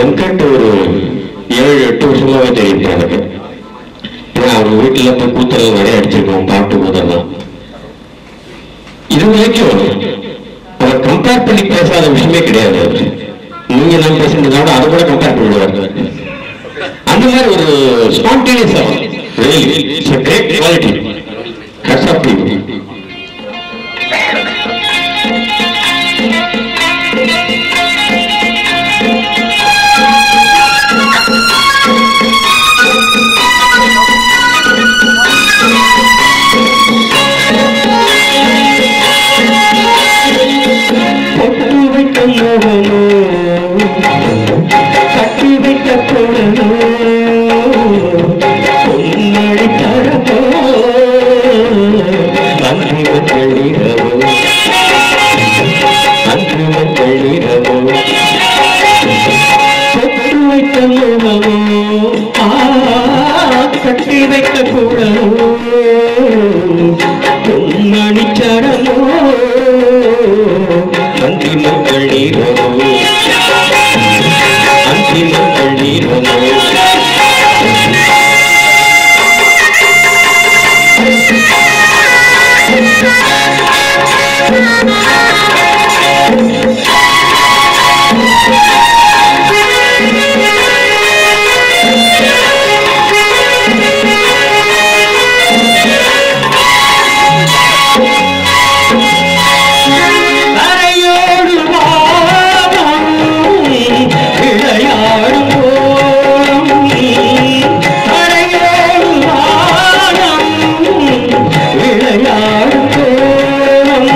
வெங்கட் ஒரு ஏழு எட்டு வருஷமாவே தெரியும் எனக்கு ஏன்னா அவங்க வீட்டுல போய் கூத்தல் நிறைய அடிச்சிருக்கோம் பாட்டு கூத்தெல்லாம் இது வரைக்கும் அவர் கம்பேர் பண்ணி பேசாத விஷயமே கிடையாது அவரு. நீங்க நான் பேசுனதோட அதை கூட கம்பேர் பண்ணிடுவார் அந்த மாதிரி ஒரு spontaneous really it's a great quality hats off you பொட்டு வைத்த மோகனோ கட்டி வைத்த குழலோ பொன்னடி தரவோ அன்றிவ தெளிரவோ அன்றிவ தெளிரவோ பொட்டு வைத்த மோகனோ ஆ கட்டி வைத்த குழலோ பொன்னடி சரமோ அந்திம கண்ணீரோ அந்திம கண்ணீரோ கரையோடு வாழும் விளையாடும் போலும் கரையோடு வாழும் விளையாடும் போலும்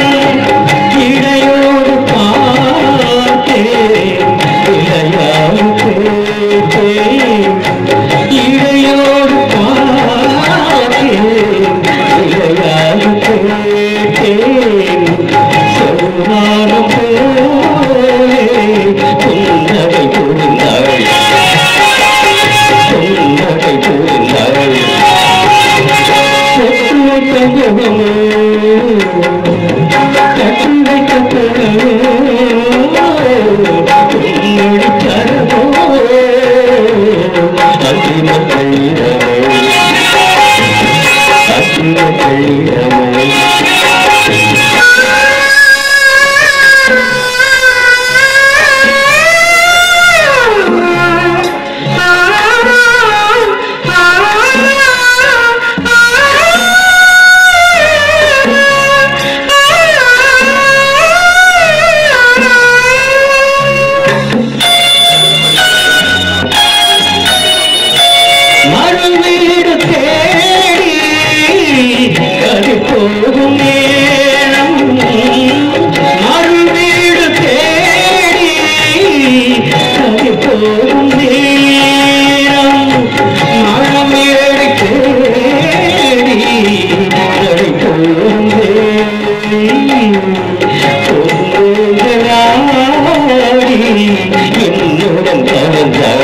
இடையோடு பார்த்தே விளையாடும் போத்தேன் இடையோடு பார்த்தே விளையாடும் போத்தேன் சொல்லாரம் போலே புன்னகை புரிந்தாள் புன்னகை புரிந்தாள் சொத்து வைத்த முகமோ கட்டி வைத்த புகழோ புன்னடி தரமோ அந்திம கண்ணீரமோ அந்திம கண்ணீரமோ மறு வீடு தேடி கதி போகும் நேரம் மறு வீடு தேடி கதி போகும் நேரம் மழமேடு தேடி கதி போகும் என்னுடன் கலந்தாள்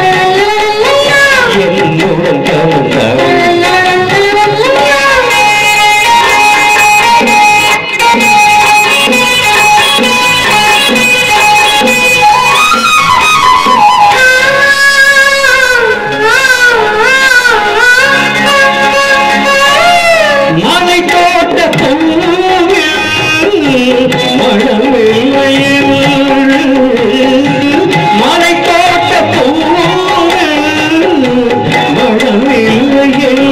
என்னுடன் கலந்தாள் மலை தோட்ட பூவில் மழவில்லையில் மலை தோட்ட பூவில் மழவில்லையில்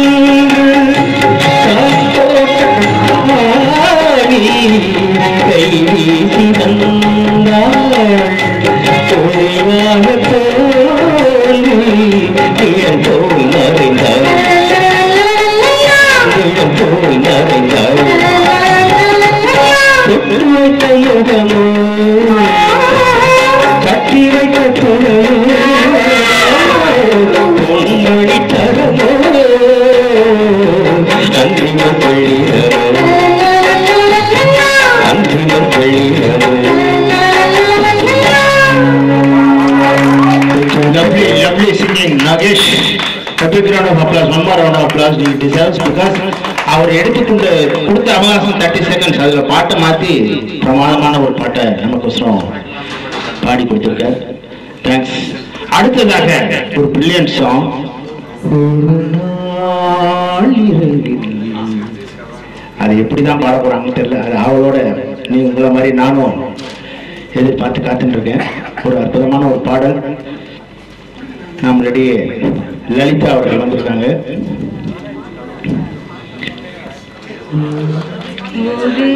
காத்தோட்ட கை வீசி வந்தாள் தொழிலாக தோன்றி கிழன் தோல் மறைந்தாள் கிழன் தோல் மறைந்தாள் தொட்டு வைத்த யுகமோ கட்டி வைத்த குழலோ பொன்மொழி தரமோ அன்றிம பள்ளிரமோ அன்றிம பள்ளிரமோ Lovely, lovely singing, Nagesh. A big round of applause, one more round of applause he deserves because அவர் எடுத்துக்கொண்ட கொடுத்த அவகாசம் தேர்ட்டி செகண்ட்ஸ் அதுல பாட்டை மாத்தி பிரமாதமான ஒரு பாட்டை நமக்கோசரம் பாடி கொடுத்திருக்கார் தேங்க்ஸ் அடுத்ததாக ஒரு பில்லியன் சாங் ஒரு நாள் இரவில். அது எப்படி தான் பாட போறாங்கன்னு தெரியல அது அவளோட நீ உங்களை மாதிரி நானும் எதிர்பார்த்து காத்துட்டு இருக்கேன் ஒரு அற்புதமான ஒரு பாடல் நம்மளுடைய லலிதா அவர்கள் வந்திருக்காங்க ஒரு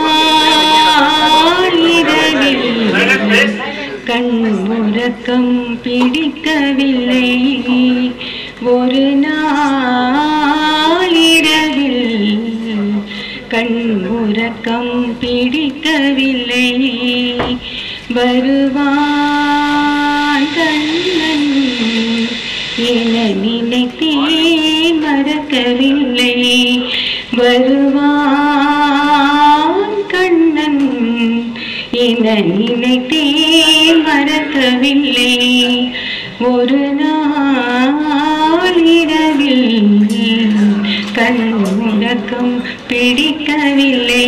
நாள் இரவில் கண் உறக்கம் பிடிக்கவில்லை ஒரு நாள் இரவில் கண் உறக்கம் பிடிக்கவில்லை வருவான் கண்ணன் என நினைத்தேன் மறக்கவில்லை வருவான் கண்ணன் என நினைத்தேன் மறக்கவில்லை ஒரு நாள் இரவில் கண் உறக்கம் பிடிக்கவில்லை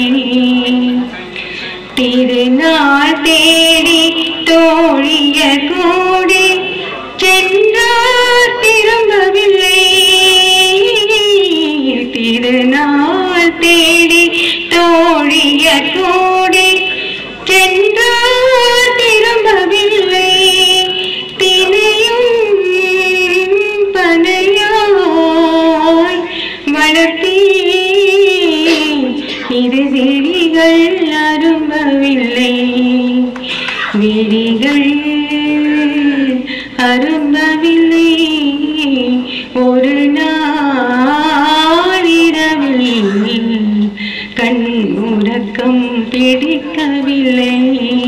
திருநாள் தேடி தோழிய கூடி சென்றார் திரும்பவில்லை திருநாள் தேடி தோழிய கூடி சென்றார் திரும்பவில்லை தினையும் பனையாய் வளர்த்தேன் இரு விழிகள் அரும்பவில்லை விழிகள் அரும்பவில்லை ஒரு நாளிரவில் கண் உறக்கம் பிடிக்கவில்லை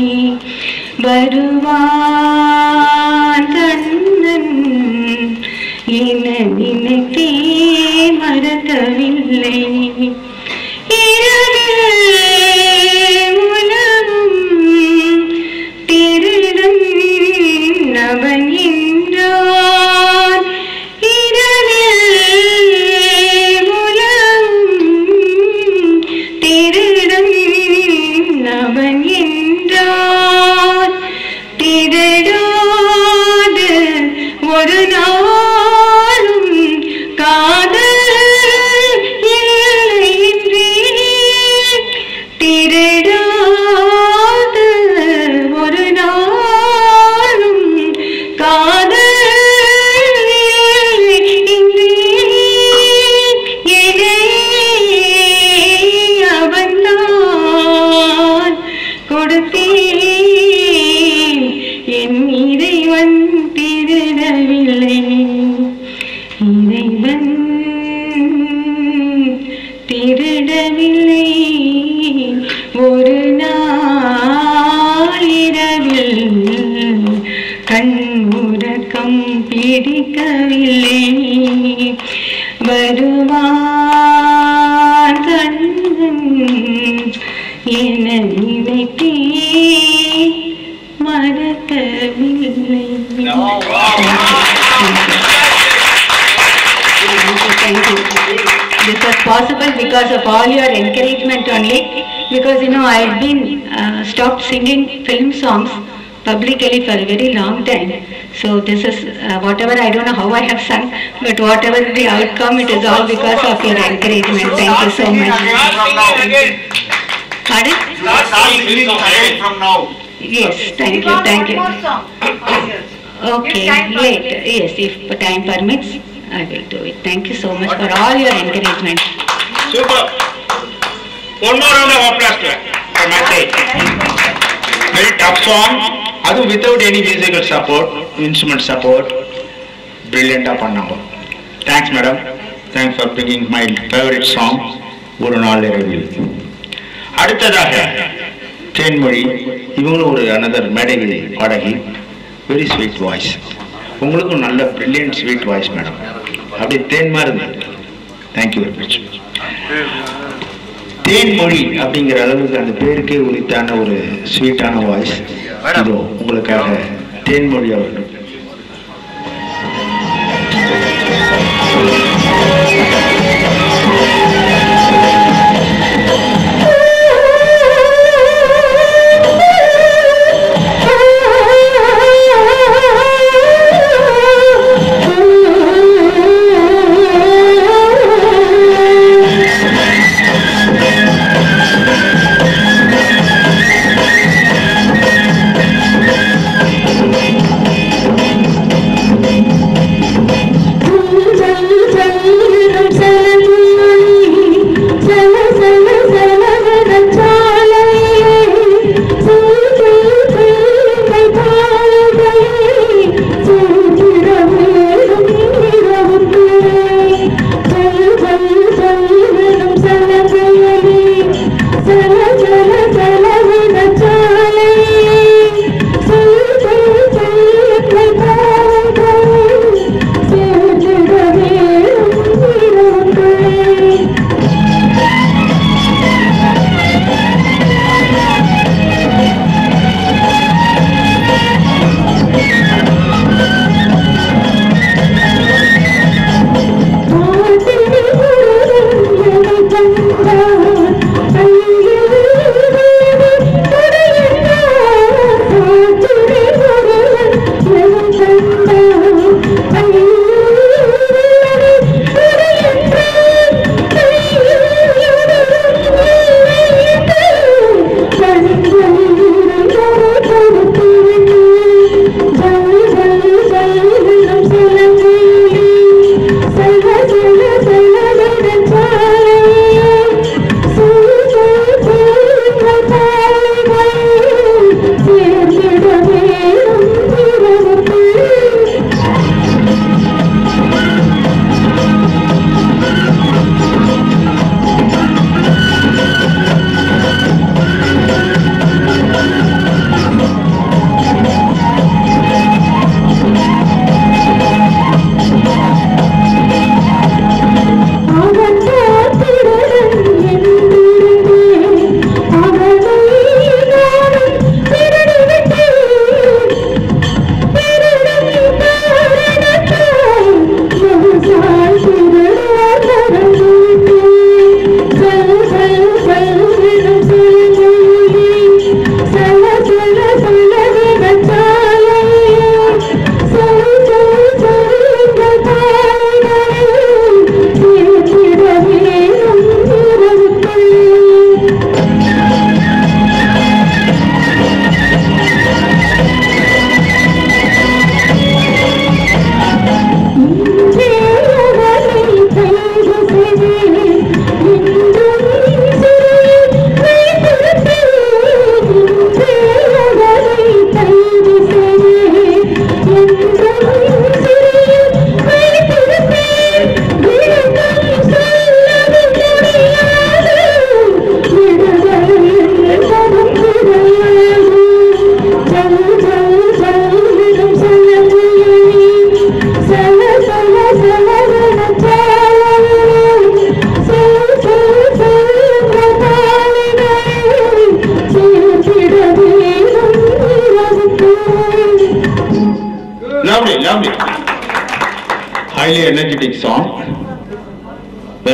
வருவான் கண்ணன் என நினைத்தே மறக்கவில்லை இரவில் உலவும் திருடன் அவன் என்றான் இரவில் உலவும் திருடன் அவன் என்றான் திருடாது ஒரு நாளும் காதல் இல்லை என்றேன் திருடாது ஒரு நாளும் காதல் இல்லை என்றேன் என்னை அவன்தான் கொடுத்தேன் என் இறைவன் திருடவில்லை இறைவன் திருடவில்லை ஒரு நாளிரவில் கண் உறக்கம் பிடிக்கவில்லை வருவான் கண்ணன் என நினைத்தே மறக்கவில்லை Thank you. This was possible because of all your encouragement only. Because you know I've been uh, stopped singing film songs publicly for a very long time. So this is uh, whatever I don't know how I have sung, but whatever the outcome, it is all because of your encouragement. Thank you so much. Pardon? from now. Yes, thank you, thank you. Okay, later. Yes, if time permits, I will do it. Thank you so much for all your encouragement. Super. One more round of applause to her for my sake. Very tough song. அது without any musical support, instrument support. Brilliant பண்ணாங்க. Thanks madam. Thanks for picking my favorite song. ஒரு நாள் இரவில். அடுத்ததாக தேன்மொழி இவங்களும் ஒரு another மேடை பாடகி வெரி ஸ்வீட் வாய்ஸ் உங்களுக்கும் நல்ல பிரில்லியன்ட் ஸ்வீட் வாய்ஸ் மேடம் அப்படி தேன் மாதிரி இருந்தது தேங்க்யூ வெரி மச் தேன்மொழி அப்படிங்கிற அளவுக்கு அந்த பேருக்கே உரித்தான ஒரு ஸ்வீட்டான வாய்ஸ் இதோ உங்களுக்காக தேன்மொழி அவர்கள் Thank you.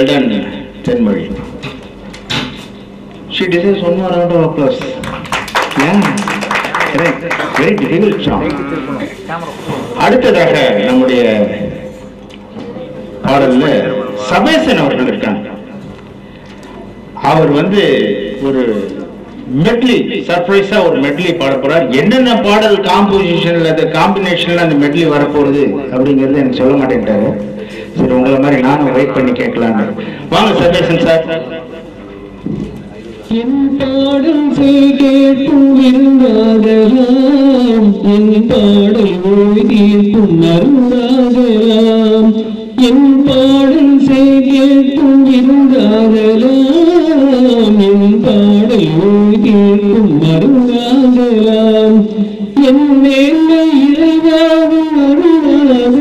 Well done, Tenmari. She deserves one more round of applause. Yeah, correct. Very difficult song. அடுத்ததாக நம்முடைய பாடல்ல சபேசன் அவர்கள் இருக்காங்க அவர் வந்து ஒரு மெட்லி சர்ப்ரைஸா ஒரு மெட்லி பாட போறார் என்னென்ன பாடல் காம்போசிஷன்ல அந்த காம்பினேஷன்ல அந்த மெட்லி வரப்போகுது அப்படிங்கறது எனக்கு சொல்ல மாட்டேன்ட்டாரு சரி உங்களை மாதிரி நானும் வெயிட் பண்ணி கேட்கலான்னு வாங்க சபேசன் சார் என் பாடல் செய் கேட்கும் விருந்தாகலாம் என் பாடல் மொழி தீர்க்கும் அருந்தாகலாம் என் பாடல் செய் கேட்கும் விருந்தாகலாம் என் பாடல் மொழி தீர்க்கும் அருந்தாகலாம் என் மேன்மை இறைவாகும்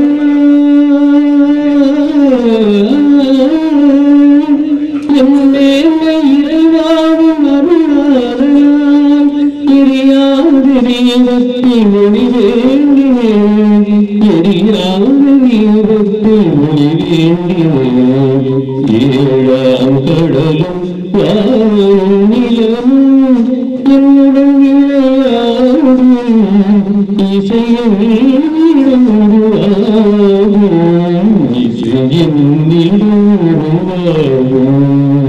அருளாகும் என் மேன்மை இறைவாகும் அருளாதலால் எரியாத தீபத்தை ஒளி வேண்டினேன் எரியாத தீபத்தை ஒளி வேண்டினேன் ஏழாம் கடலும் வாழும் நிலமும் என்னுடன் விளையாடும் இசையும் உருவாகும் இசையின் உருவாகும்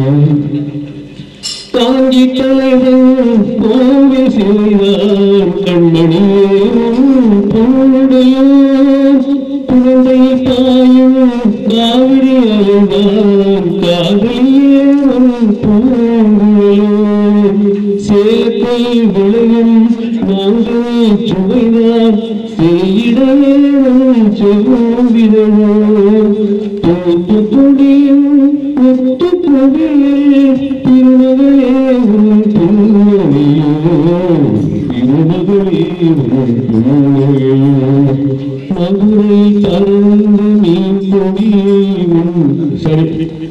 காஞ்சி தலைவன் கோவில் செய்தார் கண்மணியே பூடையோ குழந்தை தாயும் காவிரி அலைந்தான் காதலியே பூங்குழலோ சேலத்தை விளையும் நாங்கள் சுவைதான் செய்யிடவே செவ்விதழோ தூத்துக்குடியும் முத்துக்குடியில் திருமகளே உன் திருமணியோ திருமகளே உன் திருமணியோ மதுரை தந்து மீன் கொடியும் சரி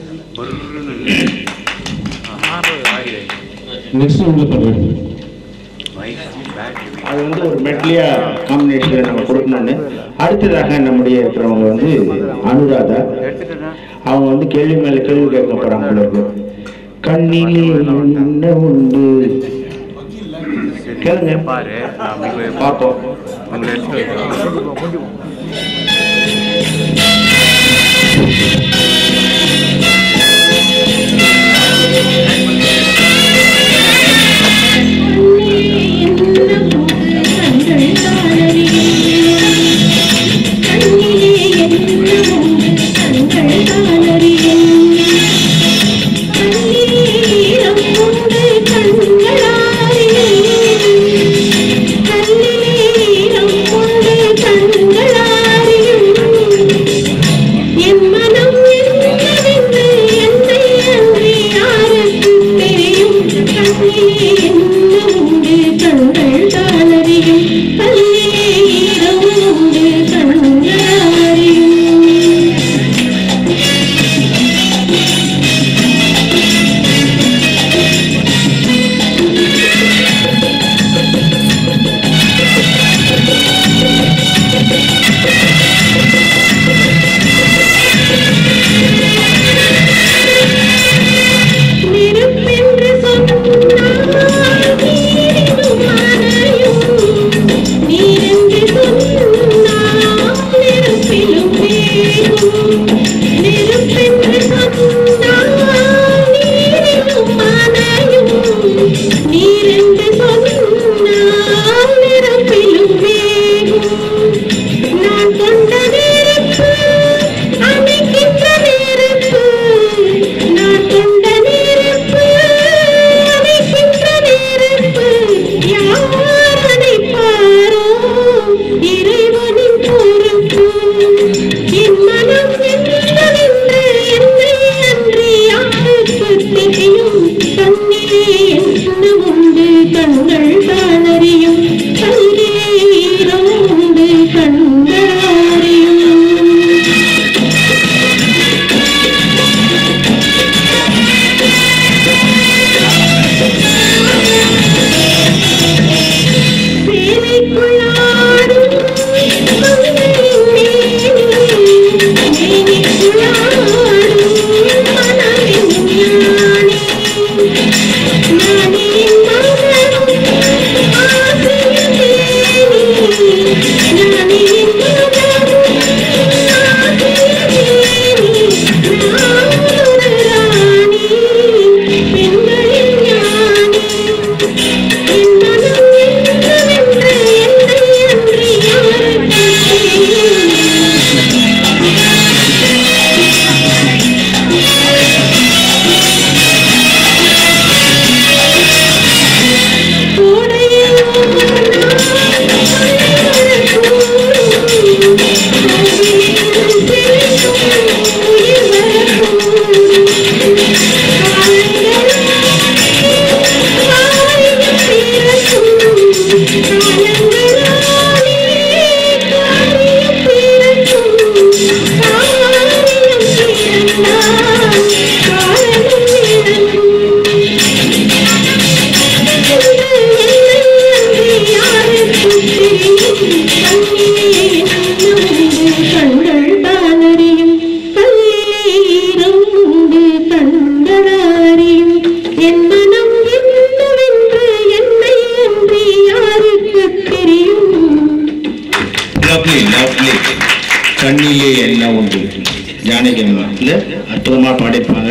நெக்ஸ்ட் உள்ள பாருங்க அது வந்து ஒரு மெட்லியா காம்பினேஷன்ல நம்ம கொடுக்கணும்னு அடுத்ததாக நம்முடைய இருக்கிறவங்க வந்து அனுராதா அவங்க வந்து கேள்வி மேல கேள்வி கேட்க போறாங்க போல இருக்கு. கண்ணிலே என்ன உண்டு கேளுங்க பாரு பார்ப்போம் உங்களை எடுத்து எம்மனம்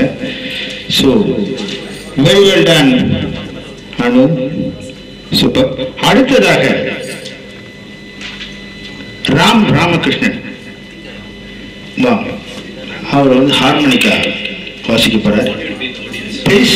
பண்ணியிருக்காங்க so very well done Anu super அடுத்ததாக ராம் ராமகிருஷ்ணன் வா அவர் வந்து ஹார்மோனிக்கா வாசிக்க போறார் please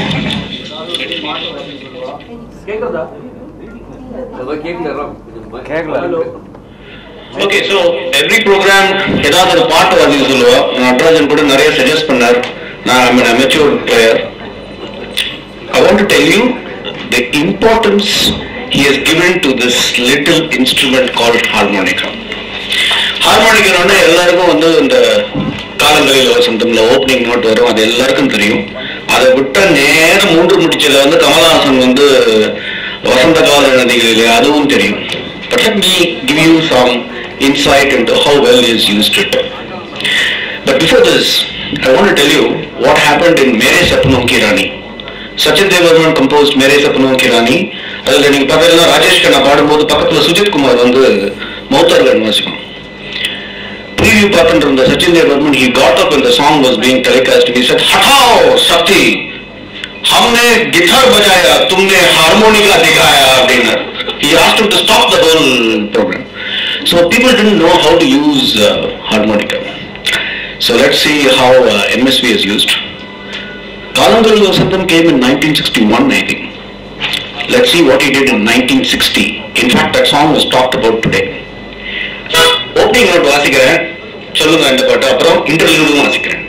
okay so every program ஏதாவது ஒரு பாட்டு வாசிக்க சொல்லுவா நடராஜன் கூட நிறைய சஜஸ்ட் பண்ணார் நான் mature player I want to tell you the importance he has given to this little instrument called harmonica. Harmonica எல்லாருக்கும் வந்து இந்த காலங்களில் வசந்தம்ல ஓப்பனிங் நோட் வரும் அது எல்லாருக்கும் தெரியும் அதை விட்ட நேரம் மூன்று முடிச்சல வந்து கமலஹாசன் வந்து வசந்த கால நதிகளிலே அதுவும் தெரியும் but let me give you some insight into how well he has used it. But before this, I want to tell you what happened in Mere Sapnam Ki Rani. Sachin Dev Burman composed Mere Sapno Ki Rani அதுல நீங்க பார்த்தீங்கன்னா ராஜேஷ் கண்ணா பாடும்போது பக்கத்துல சுஜித் குமார் வந்து மௌத்தார்கன் வாசிக்கும் ப்ரீவியூ பார்த்துட்டு இருந்த Sachin தேவர்மன் he got up when the song was being telecast he said हटाओ शक्ति हमने गिटार बजाया तुमने हारमोनिका दिखाया அப்படின்னா he asked him to stop the whole program so people didn't know how to use uh, harmonica so let's see how uh, MSV is used Kalangal Vasantham came in 1961, I think. Let's see what he did in 1960. In fact, that song was talked about today. Opening note வாசிக்கிறேன் சொல்லுங்க இந்த பாட்டு அப்புறம் இன்டர்வியூவும் வாசிக்கிறேன்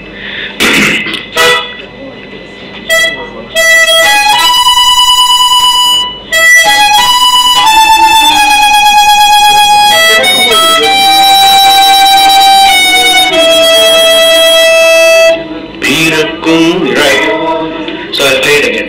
பிறக்கும் right. So I'll play it again.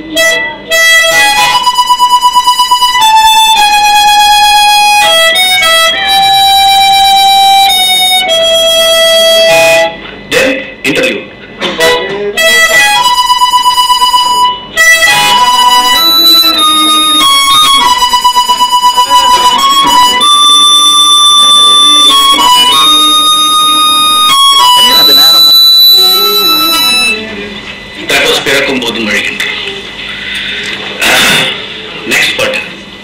Then interlude. That was பிறக்கும் போதும் அழிகின்ற நெக்ஸ்ட் பாட்டு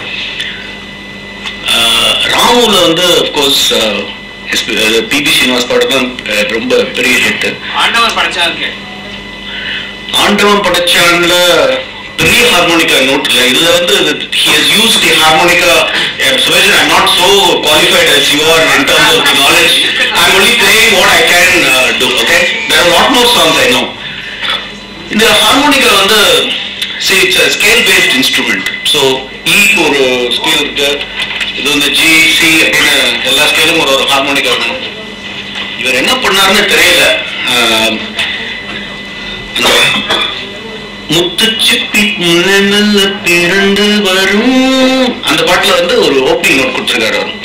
ராமுல வந்து அப்கோர்ஸ் பிபி ஸ்ரீனிவாஸ் பாட்டு தான் அஹ், ரொம்ப பெரிய ஹிட் ஆண்டவன் படைச்சாங்க ஆண்டவன் படைச்சான்ல பெரிய ஹார்மோனிக்கா நோட் இல்ல இதுல வந்து he has used the harmonica uh, Suresh, I'm not so qualified as you are in terms of the knowledge I'm only playing what I can uh, do okay there are a lot more songs I know இந்த harmonica வந்து see it's a scale based instrument so E ஒரு scale இருக்கு இது வந்து G C அப்படின்னு எல்லா ஸ்கேலும் ஒரு ஒரு ஹார்மோனிக்கா வேணும் இவர் என்ன பண்ணாருன்னு தெரியல ஆஹ், அந்த முத்துச்சிப்பி முன்ன நல்ல பிறந்து வரும் அந்த பாட்டுல வந்து ஒரு ஓப்பனிங் நோட் கொடுத்துருக்காரு அவர்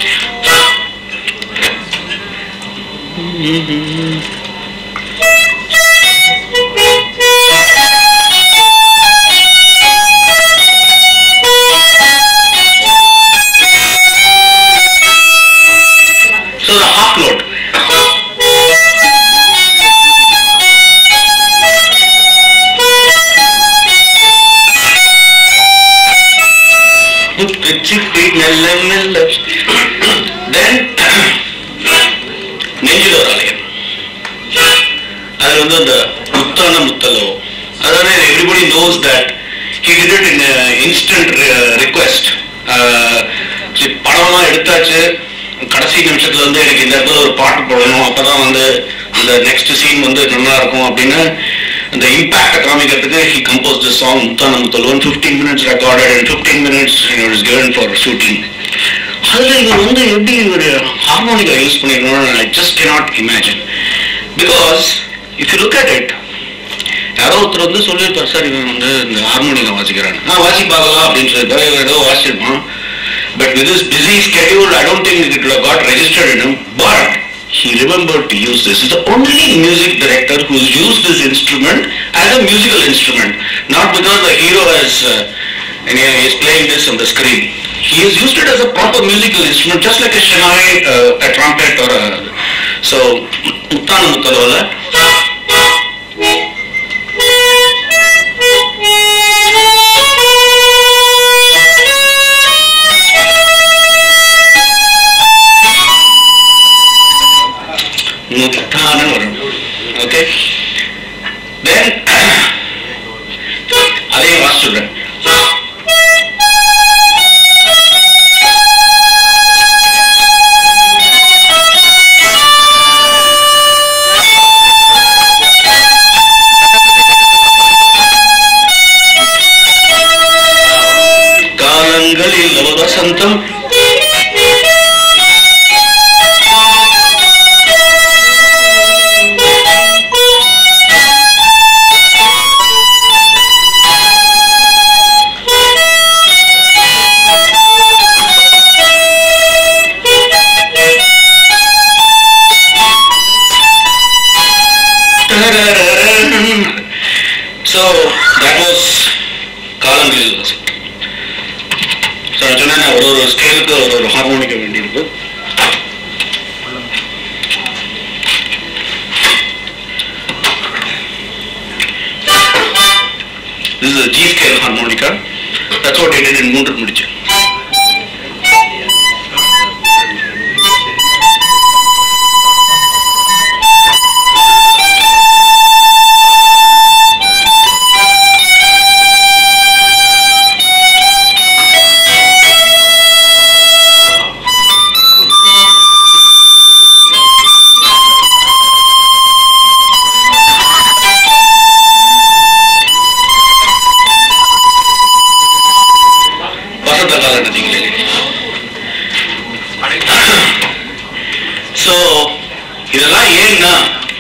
So the half note. முத்துச்சிப்பி நல்ல நல்ல தென் நெஞ்சில் ஒரு ஆலயம் அது வந்து அந்த முத்தான முத்தலோ அதாவது everybody knows that he did it in instant request படம்லாம் எடுத்தாச்சு கடைசி நிமிஷத்துல வந்து எனக்கு இந்த இடத்துல ஒரு பாட்டு போடணும் அப்பதான் வந்து அந்த நெக்ஸ்ட் சீன் வந்து நல்லா இருக்கும் அப்படின்னு அந்த இம்பாக்ட காமிக்கிறதுக்கு ஹி கம்போஸ் த சாங் முத்தான முத்தல் one fifteen minutes recorded and fifteen minutes is given for shooting அதுல இவர் வந்து எப்படி ஒரு ஹார்மோனிக்கா யூஸ் பண்ணிருக்கணும்னு I just cannot imagine because if you look at it யாரோ ஒருத்தர் வந்து சொல்லியிருப்பார் சார் இவன் வந்து இந்த ஹார்மோனியம் வாசிக்கிறான் நான் வாசி பார்க்கலாம் அப்படின்னு சொல்லியிருப்பாரு இவன் ஏதோ வாசிச்சிருப்பான் but with is busy schedule I don't think it got registered in him but he remembered to use this. He's the only music director who's used this instrument as a musical instrument, not because the hero has uh, and he is playing this on the screen. He has used it as a proper musical instrument, just like a shanai, uh, a trumpet or a so முத்தான முத்தலோல சொல்றேன் காலங்களில் வசந்தம் So that was காலங்களில் வசந்தம் so நான் சொன்னேன் ஒரு ஒரு ஸ்கேலுக்கு ஒரு ஒரு ஹார்மோனிக்க வேண்டியிருக்கு This is a G scale harmonica. That's what I did in மூன்று முடிச்சு வசந்த கால நதிகளே ஸோ இதெல்லாம் ஏன்னா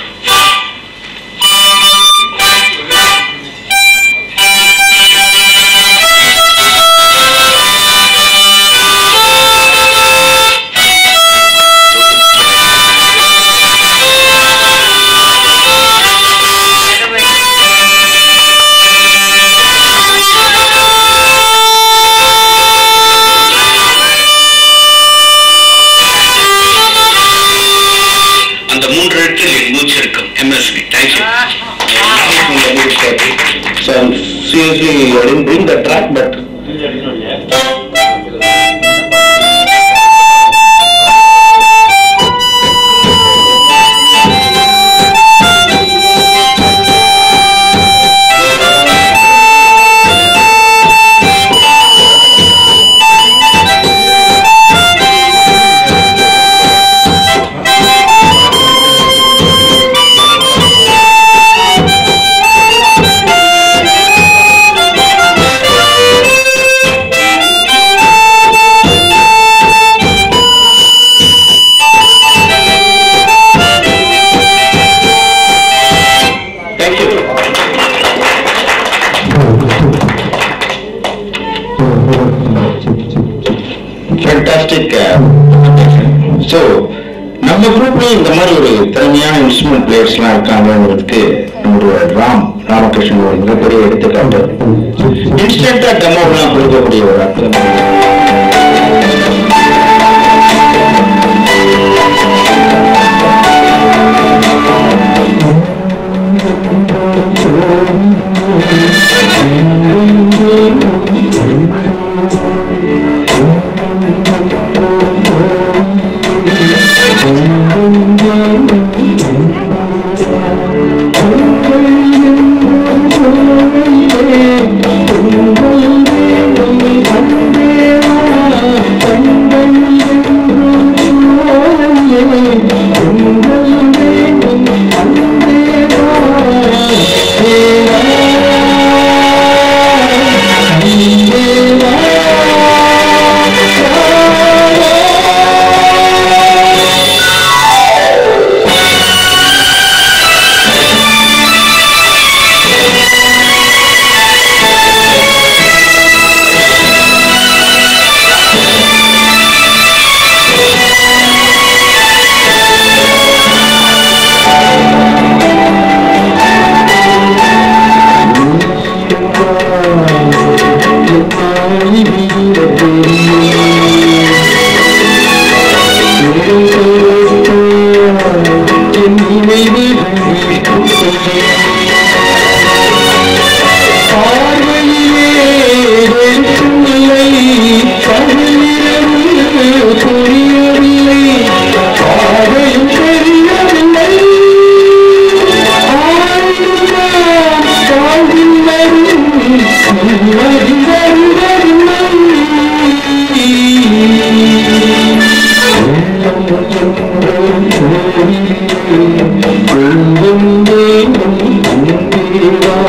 அந்த மூன்று இடத்தில் என் மூச்சு இருக்கும் MSV thank you So seriously, I didn't bring the track, but thank you. Fantastic. So நம்ம குரூப்லயும் இந்த மாதிரி ஒரு திறமையான இன்ஸ்ட்ருமெண்ட் பிளேயர்ஸ்லாம் இருக்காங்கிறதுக்கு நம்முடைய ராம் ராமகிருஷ்ணன் ஒரு மிகப்பெரிய எடுத்துக்காட்டு இன்ஸ்டன்டா டெமோலாம் கொடுக்கக்கூடிய ஒரு அற்புதமான வந்தே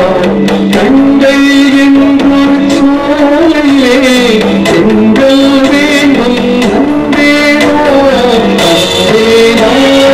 கண்கள் என்றொரு சோலையிலே செங்கல் வேண்டும் அன்பேவா அன்பேவா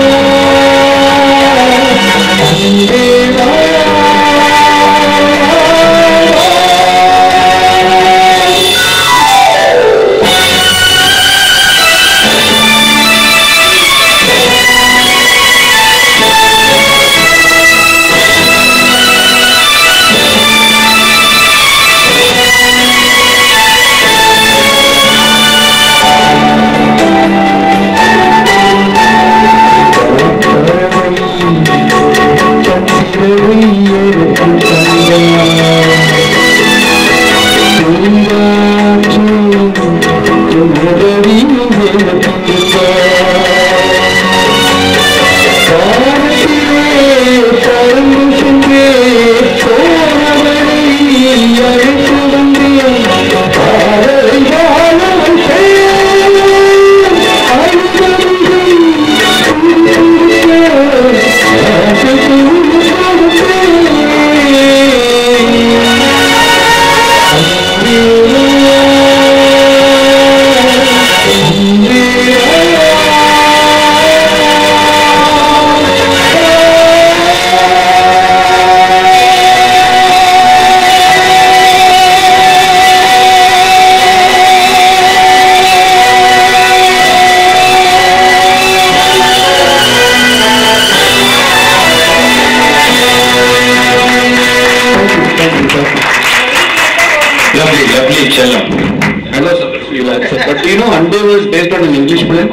Lovely, lovely, Chellam. Hello, sir. But you know, Ande was based on an English film.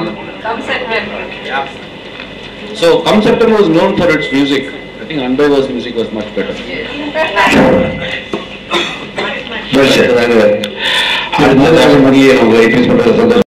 So, Kamsaptam was known for its music. I think Andover's music was much better. Well said. அடுத்ததாக மணியை நம்ம replace பண்றது சந்தோஷம்